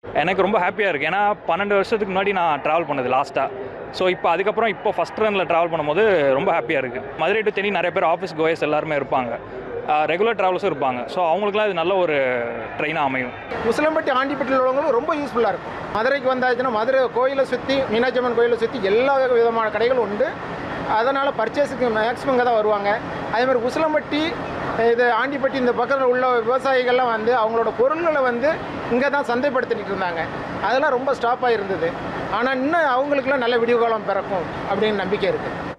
எனக்கு ரொம்ப ஹாப்பியாக இருக்குது ஏன்னா பன்னெண்டு வருஷத்துக்கு முன்னாடி நான் ட்ராவல் பண்ணது லாஸ்ட்டாக ஸோ இப்போ அதுக்கப்புறம் இப்போ ஃபஸ்ட் ரனில் ட்ராவல் பண்ணும்போது ரொம்ப ஹாப்பியாக இருக்குது மதுரை டு தேனி நிறைய பேர் ஆஃபீஸ் கோயஸ் எல்லாருமே இருப்பாங்க ரெகுலர் ட்ராவல்ஸும் இருப்பாங்க ஸோ அவங்களுக்குலாம் இது நல்ல ஒரு ட்ரெயினாக அமையும் உசிலம்பட்டி ஆண்டிப்பட்டியில் உள்ளவங்களும் ரொம்ப யூஸ்ஃபுல்லாக இருக்கும் மதுரைக்கு வந்தாச்சுன்னா மதுரை கோயிலை சுற்றி மீனாட்சி அம்மன் கோயிலை சுற்றி எல்லா விதமான கடைகளும் உண்டு அதனால் பர்ச்சேஸுக்கு மேக்ஸிமம் இங்கே தான் வருவாங்க அதே மாதிரி உசிலம்பட்டி இது ஆண்டிப்பட்டி இந்த பக்கத்தில் உள்ள விவசாயிகள்லாம் வந்து அவங்களோட பொருள்களை வந்து இங்கே தான் சந்தைப்படுத்திட்டு இருந்தாங்க அதெல்லாம் ரொம்ப ஸ்டாப்பாக இருந்தது ஆனால் இன்னும் அவங்களுக்குலாம் நல்ல விடிவு காலம் பிறக்கும் அப்படின்னு நம்பிக்கை இருக்குது